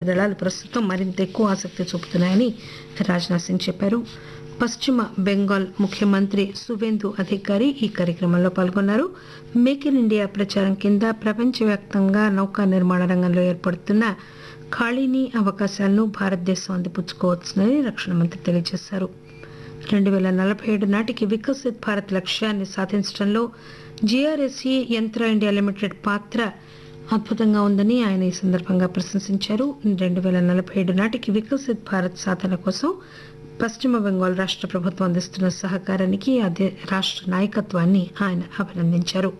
దళాలు ప్రస్తుతం మరింత ఎక్కువ ఆసక్తి చూపుతున్నాయని రాజ్నాథ్ సింగ్ చెప్పారు పశ్చిమ బెంగాల్ ముఖ్యమంత్రి సువేందు అధికారి ఈ కార్యక్రమంలో పాల్గొన్నారు మేక్ ఇన్ ఇండియా ప్రచారం కింద ప్రపంచవ్యాప్తంగా నౌకా నిర్మాణ రంగంలో ఏర్పడుతున్న ఖాళీని అవకాశాలను భారతదేశం అందిపుచ్చుకోవచ్చునని రక్షణ మంత్రి తెలియజేశారు రెండు వేల నలభై ఏడు నాటికి వికసిత్ భారత్ లక్ష్యాన్ని సాధించడంలో జీఆర్ఎస్ఈ యంత్ర ఇండియా లిమిటెడ్ పాత్ర అద్భుతంగా ఉందని ఆయన ఈ సందర్భంగా ప్రశంసించారు రెండు వేల నలభై ఏడు నాటికి వికసిత్ భారత్ సాధన కోసం పశ్చిమ బెంగాల్ రాష్ట్ర ప్రభుత్వం అందిస్తున్న సహకారానికి అదే రాష్ట్ర నాయకత్వాన్ని ఆయన అభినందించారు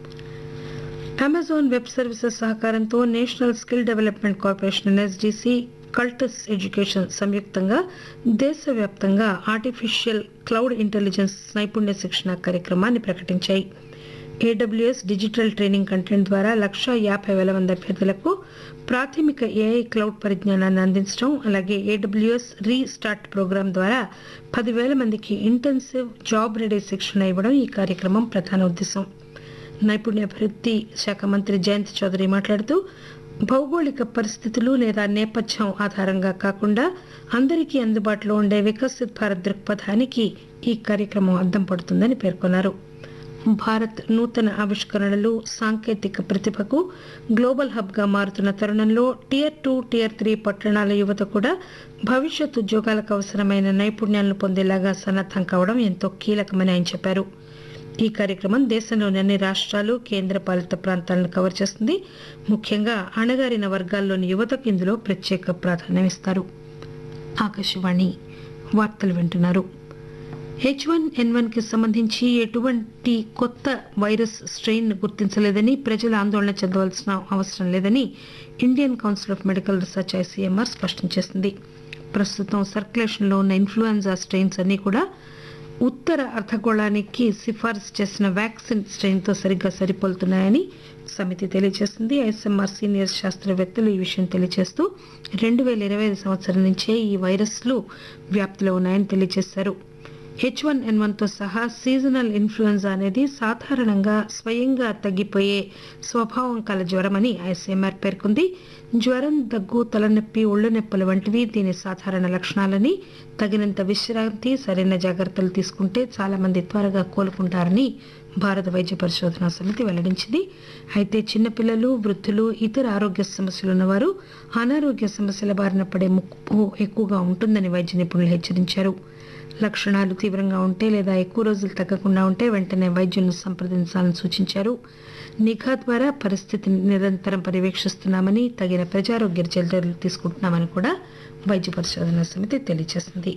అమెజాన్ వెబ్ సర్వీసెస్ సహకారంతో national skill development corporation NSDC Cultus education సంయుక్తంగా దేశవ్యాప్తంగా ఆర్టిఫిషియల్ క్లౌడ్ ఇంటెలిజెన్స్ నైపుణ్య శిక్షణ కార్యక్రమాన్ని ప్రకటించాయి ఏడబ్ల్యూఎస్ డిజిటల్ ట్రైనింగ్ కంటెంట్ ద్వారా లక్ష యాభై వేల మంది అభ్యర్థులకు ప్రాథమిక ఏఐ క్లౌడ్ పరిజ్ఞానాన్ని అందించడం అలాగే ఏడబ్ల్యూఎస్ రీస్టార్ట్ ప్రోగ్రాం ద్వారా పదివేల మందికి ఇంటెన్సివ్ జాబ్ రెడీ శిక్షణ ఇవ్వడం ఈ కార్యక్రమం ప్రధాన ఉద్దేశం నైపుణ్యాభివృద్ధి శాఖ మంత్రి జయంత్ చౌదరి మాట్లాడుతూ భౌగోళిక పరిస్థితులు లేదా నేపథ్యం ఆధారంగా కాకుండా అందరికీ అందుబాటులో ఉండే వికసిత్ భారత్ దృక్పథానికి ఈ కార్యక్రమం అద్దం పడుతుందని పేర్కొన్నారు భారత్ నూతన ఆవిష్కరణలు సాంకేతిక ప్రతిభకు గ్లోబల్ హబ్గా మారుతున్న తరుణంలో టియర్ టూ టియర్ త్రీ పట్టణాల యువత కూడా భవిష్యత్ ఉద్యోగాలకు అవసరమైన నైపుణ్యాలను పొందేలాగా సన్నద్దం కావడం ఎంతో కీలకమని ఆయన చెప్పారు ఈ కార్యక్రమం దేశంలోని అన్ని రాష్ట్రాలు కేంద్ర పాలిత ప్రాంతాలను కవర్ చేస్తుంది ముఖ్యంగా అణగారిన వర్గాల్లోని యువతకు ఇందులో ప్రత్యేక ప్రాధాన్యం ఇస్తారు ఆకాశవాణి వార్తలు వింటున్నారు హెచ్ వన్ ఎన్ వన్ కి సంబంధించి ఎటువంటి కొత్త వైరస్ స్ట్రెయిన్ గుర్తించలేదని ప్రజలు ఆందోళన చెందవలసిన అవసరం లేదని Indian council of medical research ICMR స్పష్టం చేసింది ప్రస్తుతం సర్క్యులేషన్లో ఉన్న ఇన్ఫ్లుయెన్జా స్ట్రెయిన్స్ అన్ని కూడా ఉత్తర అర్ధగోళానికి సిఫారసు చేసిన వ్యాక్సిన్ స్ట్రెయిన్తో సరిగ్గా సరిపోలుతున్నాయని సమితి తెలియజేసింది ఐఎస్ఎంఆర్ సీనియర్ శాస్త్రవేత్తలు ఈ విషయం తెలియజేస్తూ రెండు వేల ఇరవై ఐదు సంవత్సరం నుంచే ఈ వైరస్లు వ్యాప్తిలో ఉన్నాయని తెలియజేశారు హెచ్ వన్ ఎన్ వన్తో సహా సీజనల్ ఇన్ఫ్లుయెన్జా అనేది సాధారణంగా స్వయంగా తగ్గిపోయే స్వభావం కల జ్వరమని ఐసీఎంఆర్ పేర్కొంది జ్వరం దగ్గు తలనొప్పి ఒళ్ళు నొప్పులు వంటివి దీని సాధారణ లక్షణాలని తగినంత విశ్రాంతి సరైన జాగ్రత్తలు తీసుకుంటే చాలా మంది త్వరగా కోలుకుంటారని భారత వైద్య పరిశోధనా సమితి వెల్లడించింది అయితే చిన్నపిల్లలు వృద్ధులు ఇతర ఆరోగ్య సమస్యలు ఉన్నవారు అనారోగ్య సమస్యల బారిన పడే ముప్పు ఎక్కువగా ఉంటుందని వైద్య నిపుణులు హెచ్చరించారు లక్షణాలు తీవ్రంగా ఉంటే లేదా ఎక్కువ రోజులు తగ్గకుండా ఉంటే వెంటనే వైద్యులను సంప్రదించాలని సూచించారు నిఘా ద్వారా పరిస్థితిని నిరంతరం పర్యవేక్షిస్తున్నామని తగిన ప్రజారోగ్య చర్యలు తీసుకుంటున్నామని కూడా వైద్య పరిశోధన సమితి తెలియజేసింది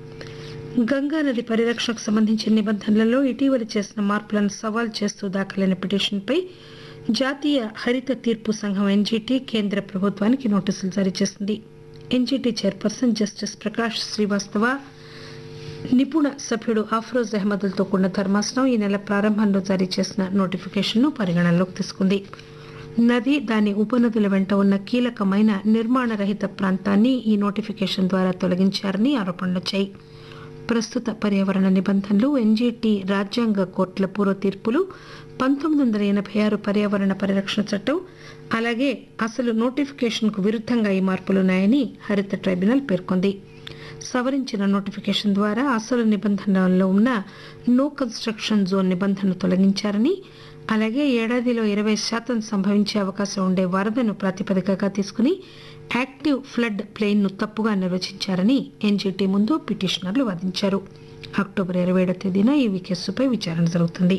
గంగా నది పరిరక్షణకు సంబంధించిన నిబంధనలలో ఇటీవల చేసిన మార్పులను సవాల్ చేస్తూ దాఖలైన పిటిషన్పై జాతీయ హరిత తీర్పు సంఘం ఎన్జీటీ కేంద్ర ప్రభుత్వానికి నోటీసులు జారీ చేసింది NGT chairperson justice Prakash Srivastava నిపుణ సభ్యుడు అఫ్రోజ్ అహ్మద్లతో కూడిన ధర్మాసనం ఈ నెల ప్రారంభంలో జారీ చేసిన నోటిఫికేషన్ను పరిగణనలోకి తీసుకుంది నది దాని ఉపనదుల వెంట ఉన్న కీలకమైన నిర్మాణ రహిత ప్రాంతాన్ని ఈ నోటిఫికేషన్ ద్వారా తొలగించారని ఆరోపణలొచ్చాయి ప్రస్తుత పర్యావరణ నిబంధనలు ఎన్జీటీ రాజ్యాంగ కోర్టుల పూర్వ తీర్పులు పంతొమ్మిది వందల ఎనభై ఆరు పర్యావరణ పరిరక్షణ చట్టం అలాగే అసలు నోటిఫికేషన్కు విరుద్ధంగా ఈ మార్పులున్నాయని హరిత ట్రైబ్యునల్ పేర్కొంది సవరించిన నోటిఫికేషన్ ద్వారా అసలు నిబంధనలో ఉన్న నో కన్స్ట్రక్షన్ జోన్ నిబంధనను తొలగించారని అలాగే ఏడాదిలో ఇరవై శాతం సంభవించే అవకాశం ఉండే వరదను ప్రాతిపదికగా తీసుకుని యాక్టివ్ ఫ్లడ్ ప్లెయిన్ను తప్పుగా నిర్వచించారని ఎన్జీటీ ముందు పిటిషనర్లు వాదించారు అక్టోబర్ ఇరవై ఏడవ తేదీన ఈ కేసుపై విచారణ జరుగుతుంది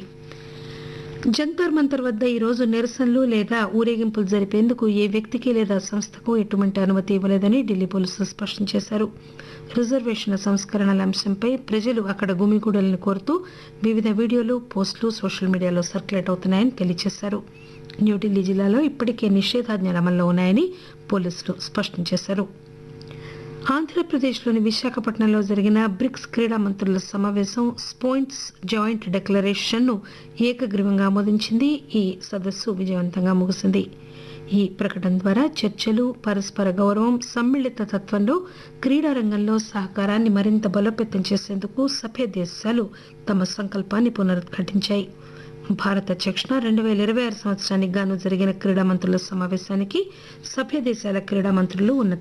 జంతర్ మంతర్ వద్ద ఈ రోజు నిరసనలు లేదా ఊరేగింపులు జరిపేందుకు ఏ వ్యక్తికి లేదా సంస్థకు ఎటువంటి అనుమతి ఇవ్వలేదని ఢిల్లీ పోలీసులు స్పష్టం చేశారు రిజర్వేషన్ల సంస్కరణల అంశంపై ప్రజలు అక్కడ గుమిగూడలను కోరుతూ వివిధ వీడియోలు పోస్టులు సోషల్ మీడియాలో సర్క్యులేట్ అవుతున్నాయని తెలియజేశారు న్యూఢిల్లీ జిల్లాలో ఇప్పటికే నిషేధాజ్ఞలు అమల్లో ఉన్నాయని పోలీసులు స్పష్టం చేశారు ఆంధ్రప్రదేశ్లోని విశాఖపట్నంలో జరిగిన బ్రిక్స్ క్రీడా మంత్రుల సమావేశం స్పోయింట్స్ జాయింట్ డిక్లరేషన్ను ఏకగ్రీవంగా ఆమోదించింది ఈ సదస్సు విజయవంతంగా ముగిసింది ఈ ప్రకటన ద్వారా చర్చలు పరస్పర గౌరవం సమ్మిళిత తత్వంలో క్రీడా రంగంలో సహకారాన్ని మరింత బలోపేతం చేసేందుకు సభ్య దేశాలు తమ సంకల్పాన్ని పునరుద్ఘాటించాయి భారత అధ్యక్షున రెండు వేల ఇరవై ఆరు సంవత్సరానికి గాను జరిగిన క్రీడా మంత్రుల సమావేశానికి సభ్య దేశాల క్రీడా మంత్రులు ఉన్నత